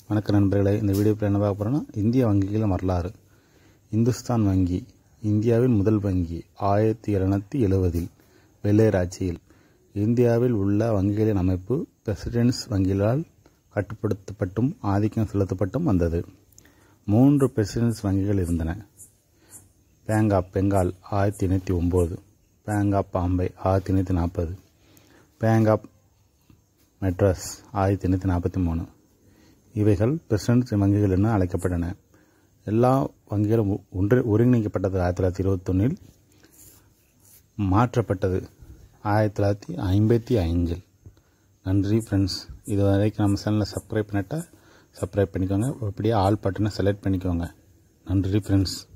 வணக்கம் நண்பர்களே இந்த வீடியோவில் என்ன பார்க்க போகிறோன்னா இந்திய வங்கிகளின் வரலாறு இந்துஸ்தான் வங்கி இந்தியாவின் முதல் வங்கி ஆயிரத்தி எழுநூற்றி எழுவதில் வெள்ளையர் ஆட்சியில் இந்தியாவில் உள்ள வங்கிகளின் அமைப்பு பிரசிடென்ட்ஸ் வங்கிகளால் கட்டுப்படுத்தப்பட்டும் ஆதிக்கம் செலுத்தப்பட்டும் வந்தது மூன்று பிரசிடென்ட்ஸ் வங்கிகள் இருந்தன பேங்க் ஆஃப் பெங்கால் ஆயிரத்தி எண்ணூற்றி ஒம்பது பேங்க் ஆஃப் பாம்பே ஆயிரத்தி எண்ணூற்றி நாற்பது பேங்க் ஆஃப் மெட்ராஸ் ஆயிரத்தி எண்ணூற்றி நாற்பத்தி மூணு இவைகள் பிரசிடென்ட் வங்கிகள் என அழைக்கப்பட்டன எல்லா வங்கிகளும் ஒ- ஒன்று ஒருங்கிணைக்கப்பட்டது ஆயிரத்தி தொள்ளாயிரத்தி இருபத்தொன்னில் மாற்றப்பட்டது ஆயிரத்தி தொள்ளாயிரத்தி ஐம்பத்தி ஐந்தில் நன்றி ஃப்ரெண்ட்ஸ் இது வரைக்கும் நம்ம சேனலை சப்ஸ்கிரைப் பண்ணிட்டா சப்ஸ்கிரைப் பண்ணிக்கோங்க அப்படியே ஆல் பட்டனை செலக்ட் பண்ணிக்கோங்க நன்றி ஃப்ரெண்ட்ஸ்